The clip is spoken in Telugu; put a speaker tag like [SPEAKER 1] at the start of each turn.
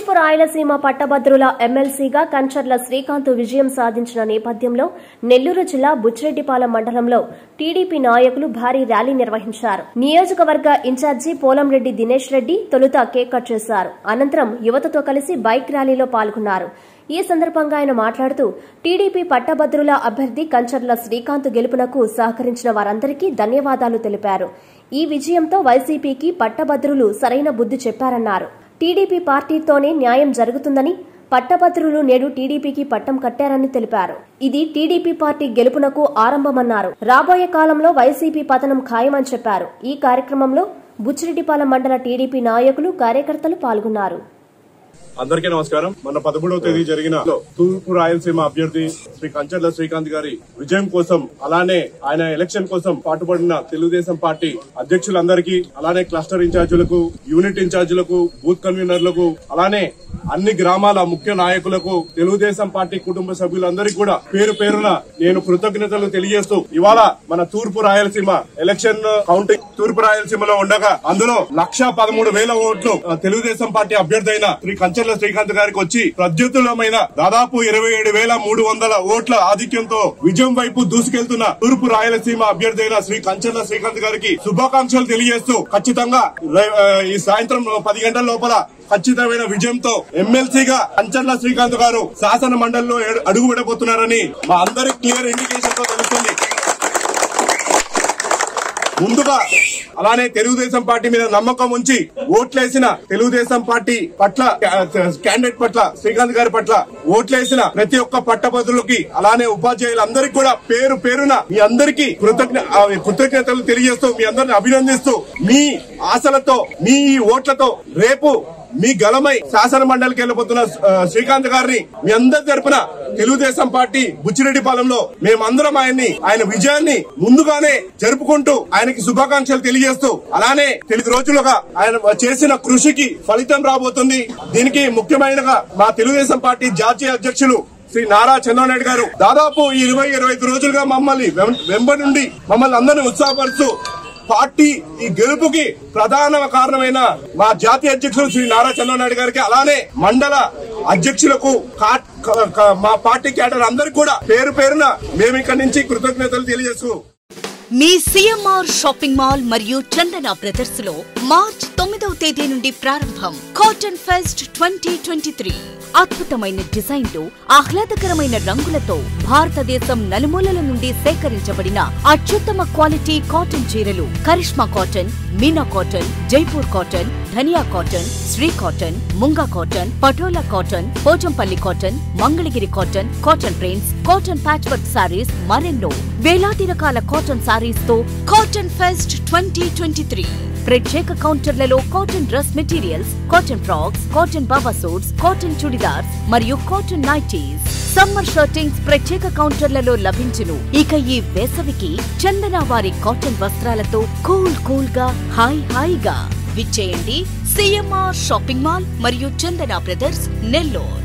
[SPEAKER 1] తూర్పు రాయలసీమ పట్టభద్రుల ఎమ్మెల్సీగా కంచర్ల శ్రీకాంత్ విజయం సాధించిన నేపథ్యంలో నెల్లూరు జిల్లా బుచ్చిరెడ్డిపాలెం మండలంలో టీడీపీ నాయకులు భారీ ర్యాలీ నిర్వహించారు నియోజకవర్గ ఇన్ఛార్జి పోలంరెడ్డి దినేష్ రెడ్డి తొలుత కేక్ కట్ చేశారు అనంతరం యువతతో కలిసి బైక్ ర్యాలీలో పాల్గొన్నారు ఈ సందర్భంగా ఆయన మాట్లాడుతూ టీడీపీ పట్టభద్రుల అభ్యర్థి కంచర్ల శ్రీకాంత్ గెలుపునకు సహకరించిన వారందరికీ ధన్యవాదాలు తెలిపారు ఈ విజయంతో వైసీపీకి పట్టభద్రులు సరైన బుద్ధి చెప్పారన్నారు టీడీపీ పార్టీతోనే న్యాయం జరుగుతుందని పట్టభద్రులు నేడు టీడీపీకి పట్టం కట్టారని తెలిపారు ఇది టీడీపీ పార్టీ గెలుపునకు ఆరంభమన్నారు రాబోయే కాలంలో వైసీపీ పతనం ఖాయమని చెప్పారు ఈ కార్యక్రమంలో బుచ్చిరెడ్డిపాలెం మండల టీడీపీ నాయకులు కార్యకర్తలు పాల్గొన్నారు
[SPEAKER 2] అందరికీ నమస్కారం మన పదమూడవ తేదీ జరిగిన తూర్పు రాయలసీమ అభ్యర్థి శ్రీ కంచర్ల శ్రీకాంత్ గారి విజయం కోసం అలానే ఆయన ఎలక్షన్ కోసం పాటుపడిన తెలుగుదేశం పార్టీ అధ్యక్షులందరికీ అలానే క్లస్టర్ ఇన్ఛార్జీలకు యూనిట్ ఇన్ఛార్జీలకు బూత్ కన్వీనర్లకు అలానే అన్ని గ్రామాల ముఖ్య నాయకులకు తెలుగుదేశం పార్టీ కుటుంబ సభ్యులందరికీ కూడా పేరు పేరున నేను కృతజ్ఞతలు తెలియజేస్తూ ఇవాళ మన తూర్పు రాయలసీమ ఎలక్షన్ కౌంటింగ్ తూర్పు రాయలసీమలో ఉండగా అందులో లక్ష పదమూడు వేల ఓట్లు ఆ, తెలుగుదేశం పార్టీ అభ్యర్థి అయిన శ్రీ కంచెర్ల శ్రీకాంత్ గారికి వచ్చి ప్రత్యుత్తరమైన దాదాపు ఇరవై ఏడు వేల మూడు వందల ఓట్ల ఆధిక్యంతో విజయం వైపు దూసుకెళ్తున్న తూర్పు రాయలసీమ అభ్యర్థి అయిన శ్రీ కంచెర్ల శ్రీకాంత్ గారికి శుభాకాంక్షలు తెలియజేస్తూ ఖచ్చితంగా రే- ఆ, ఈ సాయంత్రం పది గంటల లోపల ఖచ్చితమైన విజయంతో ఎమ్మెల్సీగా కంచర్ల శ్రీకాంత్ గారు శాసన మండలిలో ఎడు- అడుగు పెట్టబోతున్నారని మా అందరి క్లియర్ ఇండికేషన్ తో తెలుస్తుంది ముందుగా అలానే తెలుగుదేశం పార్టీ మీద నమ్మకం ఉంచి ఓట్లేసిన తెలుగుదేశం పార్టీ పట్ల క్యాండిడేట్ పట్ల శ్రీకాంత్ గారి పట్ల ఓట్లేసిన ప్రతి ఒక్క పట్టభద్రులకి అలానే ఉపాధ్యాయులందరికీ కూడా పేరు పేరున మీ అందరికీ కృతజ్ఞ ఆ, కృతజ్ఞతలు తెలియజేస్తూ మీ అందరిని అభినందిస్తూ మీ ఆశలతో మీ ఈ ఓట్లతో రేపు మీ గలమై శాసన మండలికి వెళ్ళబోతున్న ఆ, శ్రీకాంత్ గారిని మీ అందరి తరపున తెలుగుదేశం పార్టీ బుచ్చిరెడ్డిపాలెంలో మేమందరం ఆయన్ని ఆయన విజయాన్ని ముందుగానే జరుపుకుంటూ ఆయనకి శుభాకాంక్షలు తెలియజేస్తూ అలానే తెలుగు రోజులుగా ఆయన చేసిన కృషికి ఫలితం రాబోతుంది దీనికి ముఖ్యమైనగా మా తెలుగుదేశం పార్టీ జాతీయ అధ్యక్షులు శ్రీ నారా చంద్రబాబు నాయుడు గారు దాదాపు ఈ ఇరవై ఇరవై ఐదు రోజులుగా మమ్మల్ని వెం- వెంబడి నుండి మమ్మల్ని అందరినీ ఉత్సాహపరుస్తూ పార్టీ ఈ గెలుపుకి ప్రధాన కారణమైన మా జాతీయ అధ్యక్షులు శ్రీ నారా చంద్రబాబు నాయుడు గారికి అలానే మండల అధ్యక్షులకు కా- క- క- మా పార్టీ క్యాడర్ అందరికి కూడా పేరు పేరున మేము ఇక్కడి నుంచి కృతజ్ఞతలు తెలియజేస్తూ
[SPEAKER 3] మీ సిఎంఆర్ షాపింగ్ మాల్ మరియు చందన బ్రదర్స్ లో మార్చ్ తొమ్మిదవ తేదీ నుండి ప్రారంభం cotton fest twenty twenty three అద్భుతమైన డిజైన్లు ఆహ్లాదకరమైన రంగులతో భారతదేశం నలుమూలల నుండి సేకరించబడిన అత్యుత్తమ క్వాలిటీ కాటన్ చీరలు Karishma cotton Meena cotton Jaipur cotton Dhaniya cotton Shri cotton Munga cotton Patola cotton Pochampally cotton Mangalagiri cotton cotton prints cotton patch work sarees మరెన్నో వేలాది రకాల కాటన్ సారీస్ తో cotton fest twenty twenty three ప్రత్యేక కౌంటర్లలో cotton dress materials cotton frocks cotton baba suits cotton churidars మరియు కాటన్ నైటీస్ సమ్మర్ షర్టింగ్స్ ప్రత్యేక కౌంటర్లలో లభించును ఇక ఈ వేసవికి చందన వారి కాటన్ వస్త్రాలతో కూల్ కూల్ గా హాయ్ హాయిగా విచ్చేయండి సిఎంఆర్ షాపింగ్ మాల్ మరియు చందన బ్రదర్స్ నెల్లూరు